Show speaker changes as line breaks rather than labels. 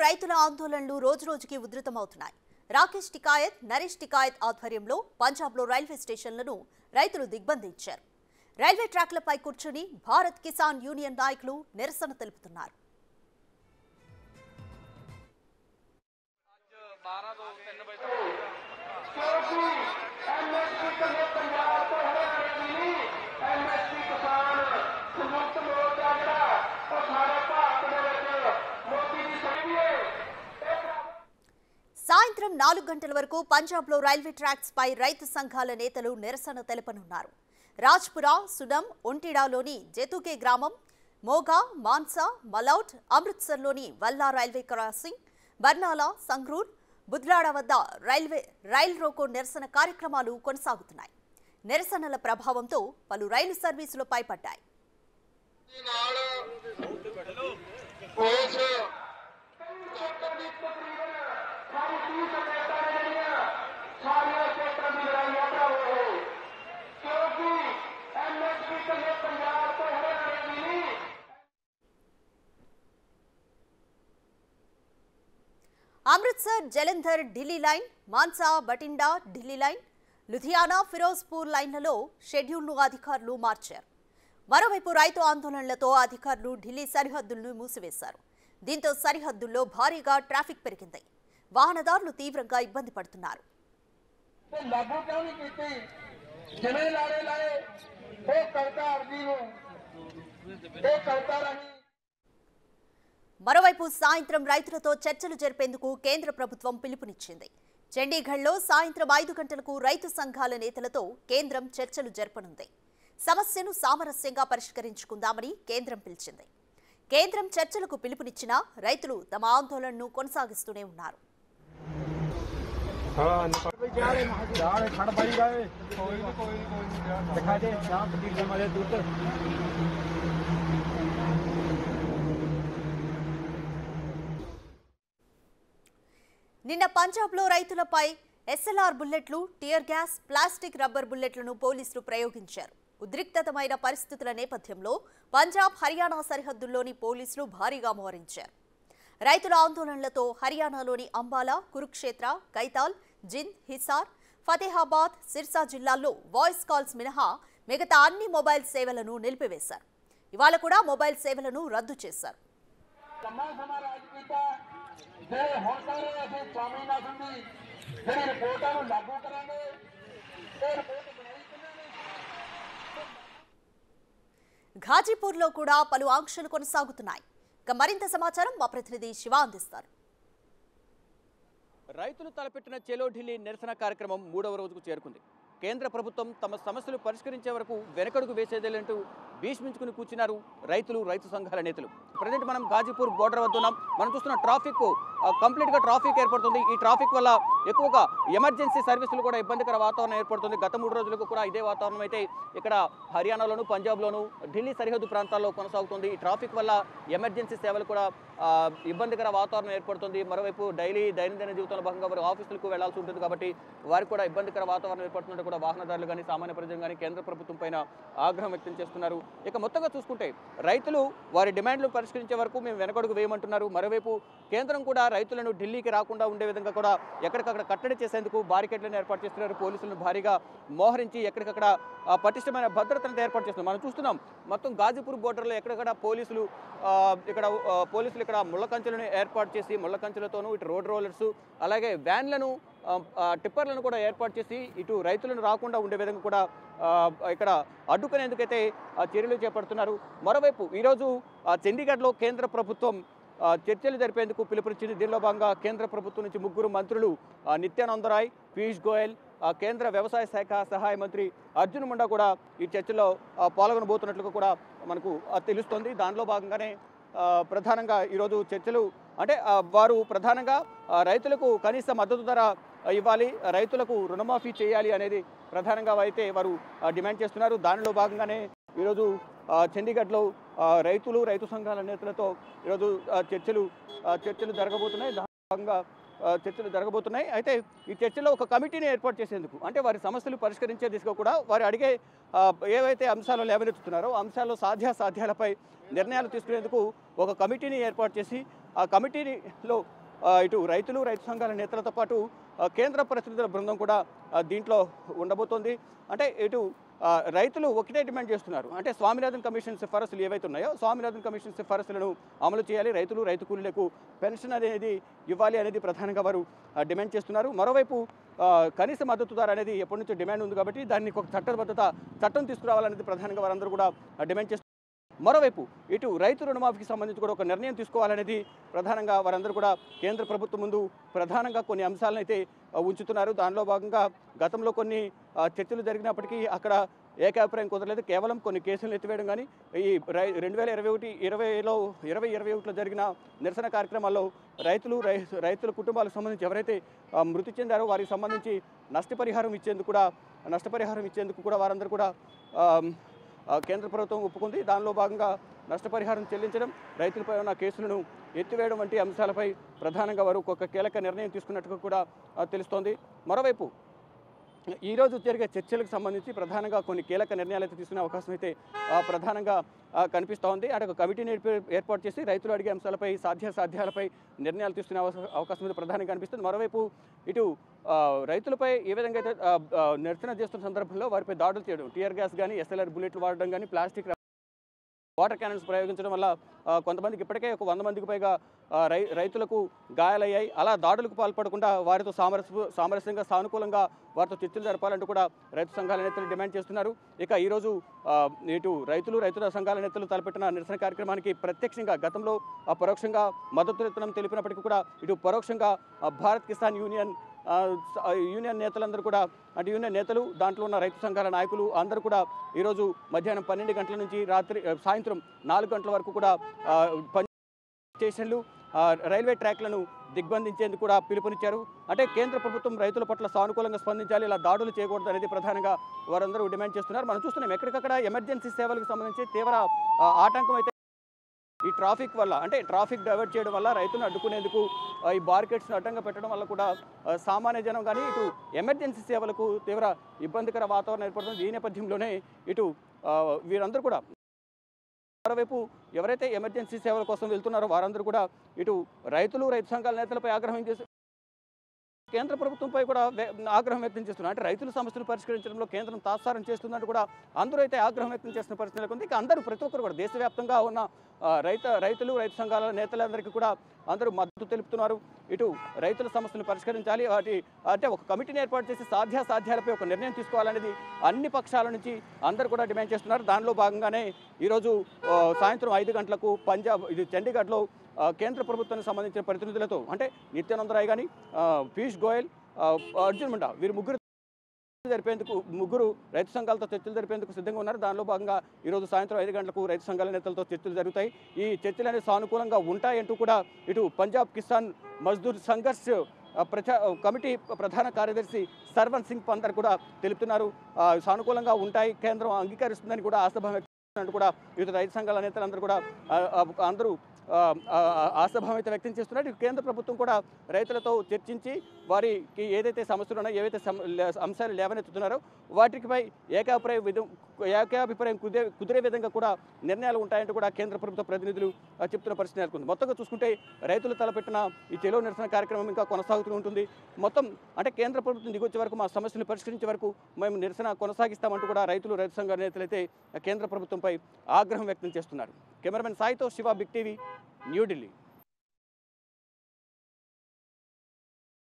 రైతుల ఆందోళనలు రోజురోజుకి ఉధృతమవుతున్నాయి రాకేష్ టికాయత్ నరేష్ టికాయత్ ఆధ్వర్యంలో పంజాబ్లో రైల్వే స్టేషన్లను రైతులు దిగ్బంధించారు రైల్వే ట్రాక్లపై కూర్చుని భారత్ కిసాన్ యూనియన్ నాయకులు నిరసన తెలుపుతున్నారు సాయంత్రం నాలుగు గంటల వరకు పంజాబ్లో రైల్వే ట్రాక్స్ పై రైతు సంఘాల నేతలు నిరసన తెలపనున్నారు రాజ్పురా సుడం ఒంటిడాలోని జెతుకే గ్రామం మోగా మాన్సా మలౌట్ అమృత్సర్లోని వల్లా రైల్వే క్రాసింగ్ బర్నాలా సంగ్రూర్ బుద్లాడ వద్ద రైల్వే రైల్ రోకో నిరసన కార్యక్రమాలు కొనసాగుతున్నాయి నిరసనల ప్రభావంతో పలు రైలు సర్వీసులు పైపడ్డాయి
ਨਾਲ ਉਸ ਚੱਕਰ ਦੀ ਤਕਰੀਬਨ ਸਾਰੀ 30 ਸਟੇਟਾਂ ਨੇ ਜਿਹੜੀਆਂ ਸਾਰੀਆਂ ਸਟੇਟਾਂ ਦੀ ਲੜਾਈਆਂ ਭਰਾਵੋ ਕਿਉਂਕਿ ਐਮਐਸਪੀ ਕੱਲੇ ਪੰਜਾਬ ਤੋਂ ਹਰਿਆਣੇ ਦੀ ਨਹੀਂ
అమృత్సర్ జలంధర్ ఢిల్లీ లైన్ మాన్సా బటిండా ఢిల్లీ లైన్ లుధియానా ఫిరోజ్పూర్ లైన్లలో షెడ్యూల్ను అధికారులు మార్చారు మరోవైపు రైతు ఆందోళనలతో అధికారులు ఢిల్లీ సరిహద్దులను మూసివేశారు దీంతో సరిహద్దుల్లో భారీగా ట్రాఫిక్ పెరిగింది వాహనదారులు తీవ్రంగా ఇబ్బంది పడుతున్నారు
ਤੇ ਲਾਗੂ ਕਿਉਂ ਨਹੀਂ ਕੀਤੀ ਜਿਵੇਂ ਲਾਰੇ ਲਾਏ ਉਹ ਕਵਿਤਾ ਅਰਜੀ ਨੂੰ ਇਹ ਕਵਿਤਾ ਰਾਹੀਂ
మరోవైపు సాయంత్రం రైతులతో చర్చలు జరిపేందుకు కేంద్ర ప్రభుత్వం పిలుపునిచ్చింది చండీగఢ్లో సాయంత్రం ఐదు గంటలకు రైతు సంఘాల నేతలతో కేంద్రం చర్చలు జరపనుంది సమస్యను సామరస్యంగా పరిష్కరించుకుందామని కేంద్రం పిలిచింది కేంద్రం చర్చలకు పిలుపునిచ్చినా రైతులు తమ ఆందోళనను కొనసాగిస్తూనే ఉన్నారు
ਯਾਰ ਖੜ ਬੜੀ ਗਏ ਕੋਈ ਨਹੀਂ ਕੋਈ ਨਹੀਂ ਕੋਈ ਨਹੀਂ ਦਿਖਾ ਦੇ ਜਾਂ ਪਤੀਲੇ ਮਾਰੇ ਦੁੱਧ
నిన్న పంజాబ్లో రైతులపై ఎస్ఎల్ఆర్ బుల్లెట్లు టియర్ గ్యాస్ ప్లాస్టిక్ రబ్బర్ బుల్లెట్లను పోలీసులు ప్రయోగించారు ఉద్రిక్తతమైన పరిస్థితుల నేపథ్యంలో పంజాబ్ హర్యానా సరిహద్దుల్లోని పోలీసులు భారీగా మోహరించారు రైతుల ఆందోళనలతో హర్యానాలోని అంబాలా కురుక్షేత్ర కైతాల్ జింద్ హిసార్ ఫతేహాబాద్ సిర్సా జిల్లాల్లో వాయిస్ కాల్స్ మినహా మిగతా అన్ని మొబైల్ సేవలను నిలిపివేశారు ఇవాళ కూడా మొబైల్ సేవలను రద్దు చేశారు
ਲੰਮਾ ਸਮਾਂ ਰਾਜ ਕੀਤਾ ਜਿਹੜੇ ਹੁਣ ਕਹਿੰਦੇ ਅਸੀਂ ਸਵਾਮੀਨਾਥਨ ਦੀ ਜਿਹੜੀ ਰਿਪੋਰਟਾਂ ਨੂੰ ਲਾਗੂ ਕਰਾਂਗੇ ਇਹ ਰਿਪੋਰਟ ਬਣਾਈ ਕਿਹਨਾਂ ਨੇ
ఘాజీపూర్లో కూడా పలు ఆంక్షలు కొనసాగుతున్నాయి ఇక మరింత సమాచారం మా ప్రతినిధి శివ అందిస్తారు
రైతులు తలపెట్టిన చెలో ఢిల్లీ నిరసన కార్యక్రమం మూడవ రోజుకు చేరుకుంది కేంద్ర ప్రభుత్వం తమ సమస్యలు పరిష్కరించే వరకు వెనకడుగు వేసేదేలంటూ భీష్మించుకుని కూర్చున్నారు రైతులు రైతు సంఘాల నేతలు ప్రజెంట్ మనం గాజీపూర్ బోర్డర్ వద్ద ఉన్నాం మనం చూస్తున్న ట్రాఫిక్ కంప్లీట్ గా ట్రాఫిక్ ఏర్పడుతుంది ఈ ట్రాఫిక్ వల్ల ఎక్కువగా ఎమర్జెన్సీ సర్వీసులు కూడా ఇబ్బందికర వాతావరణం ఏర్పడుతుంది గత మూడు రోజులకు కూడా ఇదే వాతావరణం అయితే ఇక్కడ హర్యానాలోను పంజాబ్లోను ఢిల్లీ సరిహద్దు ప్రాంతాల్లో కొనసాగుతుంది ఈ ట్రాఫిక్ వల్ల ఎమర్జెన్సీ సేవలు కూడా ఆ, ఇబ్బందికర వాతావరణం ఏర్పడుతుంది మరోవైపు డైలీ దైనందిన జీవితంలో భాగంగా వారు ఆఫీసులకు వెళ్లాల్సి ఉంటుంది కాబట్టి వారికి కూడా ఇబ్బందికర వాతావరణం ఏర్పడుతుంటే కూడా వాహనదారులు కానీ సామాన్య ప్రజలు కానీ కేంద్ర ప్రభుత్వం పైన ఆగ్రహం వ్యక్తం చేస్తున్నారు ఇక మొత్తంగా చూసుకుంటే రైతులు వారి డిమాండ్లు పరిష్కరించే వరకు మేము వెనకడుగు వేయమంటున్నారు మరోవైపు కేంద్రం కూడా రైతులను ఢిల్లీకి రాకుండా ఉండే విధంగా కూడా ఎక్కడికక్కడ కట్టడి చేసేందుకు బారికేడ్లను ఏర్పాటు చేస్తున్నారు పోలీసులను భారీగా మోహరించి ఎక్కడికక్కడ ఆ, పటిష్టమైన భద్రతను ఏర్పాటు చేస్తున్నారు మనం చూస్తున్నాం మొత్తం గాజీపూర్ బోర్డర్లో ఎక్కడెక్కడ పోలీసులు ఆ, ఇక్కడ ఆ, పోలీసులు ఇక్కడ ముళ్ళ కంచెలను ఏర్పాటు చేసి ముళ్ళ కంచెలతోనూ ఇటు రోడ్ రోలర్స్ అలాగే వ్యాన్లను ఆ, ఆ, టిప్పర్లను కూడా ఏర్పాటు చేసి ఇటు రైతులను రాకుండా ఉండే విధంగా కూడా ఆ, ఇక్కడ అడ్డుకునేందుకైతే ఆ, చర్యలు చేపడుతున్నారు మరోవైపు ఈరోజు ఆ, చండీగఢ్లో కేంద్ర ప్రభుత్వం ఆ, చర్చలు జరిపేందుకు పిలుపునిచ్చింది దీనిలో భాగంగా కేంద్ర ప్రభుత్వం నుంచి ముగ్గురు మంత్రులు ఆ, నిత్యానంద రాయ్ పీయూష్ గోయల్ ఆ, కేంద్ర వ్యవసాయ శాఖ సహాయ మంత్రి అర్జున్ ముండా కూడా ఈ చర్చలో ఆ, పాల్గొనబోతున్నట్లుగా కూడా మనకు ఆ, తెలుస్తోంది దానిలో భాగంగానే ఆ, ప్రధానంగా ఈరోజు చర్చలు అంటే ఆ, వారు ప్రధానంగా ఆ, రైతులకు కనీస మద్దతు ధర ఆ, ఇవ్వాలి రైతులకు రుణమాఫీ చేయాలి అనేది ప్రధానంగా అయితే వారు ఆ, డిమాండ్ చేస్తున్నారు దానిలో భాగంగానే ఈరోజు ఆ, చండీగఢ్లో ఆ, రైతులు రైతు సంఘాల నేతలతో ఈరోజు ఆ, చర్చలు ఆ, చర్చలు జరగబోతున్నాయి దాని భాగంగా ఆ, చర్చలు జరగబోతున్నాయి అయితే ఈ చర్చలో ఒక కమిటీని ఏర్పాటు చేసేందుకు అంటే వారి సమస్యలు పరిష్కరించే దిశగా కూడా వారు అడిగే ఆ, ఏవైతే అంశాలు లేవనెత్తుతున్నారో అంశాల్లో సాధ్యాసాధ్యాలపై నిర్ణయాలు తీసుకునేందుకు ఒక కమిటీని ఏర్పాటు చేసి ఆ కమిటీలో ఆ, ఇటు రైతులు రైతు సంఘాల నేతలతో పాటు ఆ, కేంద్ర ప్రతినిధుల బృందం కూడా ఆ, దీంట్లో ఉండబోతోంది అంటే ఇటు ఆ, రైతులు ఒకటే డిమాండ్ చేస్తున్నారు అంటే స్వామినాథన్ కమిషన్ సిఫారసులు ఏవైతే ఉన్నాయో స్వామినాథన్ కమిషన్ సిఫారసులను అమలు చేయాలి రైతులు రైతు కూలీలకు పెన్షన్ అనేది ఇవ్వాలి అనేది ప్రధానంగా వారు ఆ, డిమాండ్ చేస్తున్నారు మరోవైపు ఆ, కనీస మద్దతు ధర అనేది ఎప్పటి నుంచో డిమాండ్ ఉంది కాబట్టి దాన్ని ఒక చట్టబద్ధత చట్టం తీసుకురావాలనేది ప్రధానంగా వారందరూ కూడా ఆ, డిమాండ్ చేస్తున్నారు మరోవైపు ఇటు రైతు రుణమాఫీకి సంబంధించి కూడా ఒక నిర్ణయం తీసుకోవాలనేది ప్రధానంగా వారందరూ కూడా కేంద్ర ప్రభుత్వం ముందు ప్రధానంగా కొన్ని అంశాలను అయితే ఆ, ఉంచుతున్నారు దానిలో భాగంగా గతంలో కొన్ని ఆ, చర్చలు జరిగినప్పటికీ అక్కడ ఏకాభిప్రాయం కుదరలేదు కేవలం కొన్ని కేసులను ఎత్తివేయడం కానీ ఈ రై రెండు వేల ఇరవై ఒకటి ఇరవైలో ఇరవై ఇరవై ఒకటిలో జరిగిన నిరసన కార్యక్రమాల్లో రైతులు రై రైతుల కుటుంబాలకు సంబంధించి ఎవరైతే ఆ, మృతి చెందారో వారికి సంబంధించి నష్టపరిహారం ఇచ్చేందుకు కూడా నష్టపరిహారం ఇచ్చేందుకు కూడా వారందరూ కూడా ఆ, ఆ, కేంద్ర ప్రభుత్వం ఒప్పుకుంది దానిలో భాగంగా నష్టపరిహారం చెల్లించడం రైతులపై ఉన్న కేసులను ఎత్తివేయడం వంటి అంశాలపై ప్రధానంగా వారు ఒక కీలక నిర్ణయం తీసుకున్నట్టుగా కూడా ఆ, తెలుస్తోంది మరోవైపు ఈ రోజు జరిగే చర్చలకు సంబంధించి ప్రధానంగా కొన్ని కీలక నిర్ణయాలు అయితే తీసుకునే అవకాశం అయితే ఆ, ప్రధానంగా ఆ, కనిపిస్తూ ఉంది అంటే ఒక కమిటీని ఏర్ప- ఏర్పాటు చేసి రైతులు అడిగే అంశాలపై సాధ్యాసాధ్యాలపై నిర్ణయాలు తీసుకునే అవస- అవకాశం అయితే ప్రధానంగా కనిపిస్తుంది మరోవైపు ఇటు ఆ, రైతులపై ఏ విధంగా అయితే ఆ, ఆ, నిరసన చేస్తున్న సందర్భంలో వారిపై దాడులు చేయడం టీఆర్ గ్యాస్ కానీ ఎస్ఎల్ఆర్ బుల్లెట్లు వాడడం కానీ ప్లాస్టిక్ వాటర్ క్యానల్స్ ప్రయోగించడం వల్ల ఆ, కొంతమందికి ఇప్పటికే ఒక వంద మందికి పైగా ఆ, రై రైతులకు గాయాలయ్యాయి అలా దాడులకు పాల్పడకుండా వారితో సామరస్య సామరస్యంగా సానుకూలంగా వారితో చర్చలు జరపాలంటూ కూడా రైతు సంఘాల నేతలు డిమాండ్ చేస్తున్నారు ఇక ఈరోజు ఆ, ఇటు రైతులు రైతుల సంఘాల నేతలు తలపెట్టిన నిరసన కార్యక్రమానికి ప్రత్యక్షంగా గతంలో ఆ, పరోక్షంగా మద్దతు తెలిపినప్పటికీ కూడా ఇటు పరోక్షంగా ఆ, భారత్ కిసాన్ యూనియన్ ఆ, స- ఆ, యూనియన్ నేతలందరూ కూడా అంటే యూనియన్ నేతలు దాంట్లో ఉన్న రైతు సంఘాల నాయకులు అందరూ కూడా ఈరోజు మధ్యాహ్నం పన్నెండు గంటల నుంచి రాత్రి ఆ, సాయంత్రం నాలుగు గంటల వరకు కూడా ఆ, పని స్టేషన్లు ఆ, రైల్వే ట్రాక్లను దిగ్బంధించేందుకు కూడా పిలుపునిచ్చారు అంటే కేంద్ర ప్రభుత్వం రైతుల పట్ల సానుకూలంగా స్పందించాలి ఇలా దాడులు చేయకూడదు అనేది ప్రధానంగా వారందరూ డిమాండ్ చేస్తున్నారు మనం చూస్తున్నాం ఎక్కడికక్కడ ఎమర్జెన్సీ సేవలకు సంబంధించి తీవ్ర ఆ, ఆటంకం అయితే ఈ ట్రాఫిక్ వల్ల అంటే ట్రాఫిక్ డైవర్ట్ చేయడం వల్ల రైతులను అడ్డుకునేందుకు ఆ, ఈ బార్కెట్స్ను అడ్డంగా పెట్టడం వల్ల కూడా ఆ, సామాన్య జనం కానీ ఇటు ఎమర్జెన్సీ సేవలకు తీవ్ర ఇబ్బందికర వాతావరణం ఏర్పడుతుంది ఈ నేపథ్యంలోనే ఇటు ఆ, వీరందరూ కూడా మరోవైపు ఎవరైతే ఎమర్జెన్సీ సేవల కోసం వెళ్తున్నారో వారందరూ కూడా ఇటు రైతులు రైతు సంఘాల నేతలపై ఆగ్రహం చేసి కేంద్ర ప్రభుత్వంపై కూడా వే- ఆగ్రహం వ్యక్తం చేస్తున్నారు అంటే రైతుల సమస్యలు పరిష్కరించడంలో కేంద్రం తాత్సారం చేస్తుందంటూ కూడా అందరూ అయితే ఆగ్రహం వ్యక్తం చేస్తున్న పరిస్థితి నెలకొంది ఇక అందరూ ప్రతి ఒక్కరు కూడా దేశవ్యాప్తంగా ఉన్న ఆ, రైత రైతులు రైతు సంఘాల నేతలందరికీ కూడా అందరూ మద్దతు తెలుపుతున్నారు ఇటు రైతుల సమస్యలు పరిష్కరించాలి వాటి అంటే ఒక కమిటీని ఏర్పాటు చేసి సాధ్యాసాధ్యాలపై ఒక నిర్ణయం తీసుకోవాలనేది అన్ని పక్షాల నుంచి అందరూ కూడా డిమాండ్ చేస్తున్నారు దానిలో భాగంగానే ఈరోజు ఆ, సాయంత్రం ఐదు గంటలకు పంజాబ్ ఇది చండీగఢ్లో ఆ, కేంద్ర ప్రభుత్వానికి సంబంధించిన ప్రతినిధులతో అంటే నిత్యానంద రాయ్ కానీ పీయూష్ గోయల్ ఆ, అర్జున్ ముండా వీరు ముగ్గురు జరిపేందుకు ముగ్గురు రైతు సంఘాలతో చర్చలు జరిపేందుకు సిద్ధంగా ఉన్నారు దానిలో భాగంగా ఈరోజు సాయంత్రం ఐదు గంటలకు రైతు సంఘాల నేతలతో చర్చలు జరుగుతాయి ఈ చర్చలు అనేవి సానుకూలంగా ఉంటాయంటూ కూడా ఇటు పంజాబ్ కిసాన్ మజ్దూర్ సంఘర్ష్ ఆ, ప్రచా కమిటీ ప్రధాన కార్యదర్శి సర్వన్ సింగ్ పందర్ కూడా తెలుపుతున్నారు ఆ, సానుకూలంగా ఉంటాయి కేంద్రం అంగీకరిస్తుందని కూడా ఆశాభావం వ్యక్తం చేస్తున్నట్టు కూడా వివిధ రైతు సంఘాల నేతలందరూ కూడా ఆ, ఆ, అందరూ ఆ, ఆ, ఆశాభావం అయితే వ్యక్తం చేస్తున్నారు ఇటు కేంద్ర ప్రభుత్వం కూడా రైతులతో చర్చించి వారికి ఏదైతే సమస్యలు ఉన్నాయో ఏవైతే సమ- లే- అంశాలు లేవనెత్తుతున్నారో వాటిపై ఏకాభిప్రాయం విధం ఏకాభిప్రాయం కుదిరే కుదిరే విధంగా కూడా నిర్ణయాలు ఉంటాయంటూ కూడా కేంద్ర ప్రభుత్వ ప్రతినిధులు ఆ, చెప్తున్న పరిస్థితి నెలకొంది మొత్తంగా చూసుకుంటే రైతులు తలపెట్టిన ఈ చెలో నిరసన కార్యక్రమం ఇంకా కొనసాగుతూ ఉంటుంది మొత్తం అంటే కేంద్ర ప్రభుత్వం దిగొచ్చే వరకు మా సమస్యలు పరిష్కరించే వరకు మేము నిరసన కొనసాగిస్తామంటూ కూడా రైతులు రైతు సంఘ నేతలైతే కేంద్ర ప్రభుత్వంపై ఆగ్రహం వ్యక్తం చేస్తున్నారు కెమెరామెన్ సాయితో శివ బిగ్ టీవీ న్యూఢిల్లీ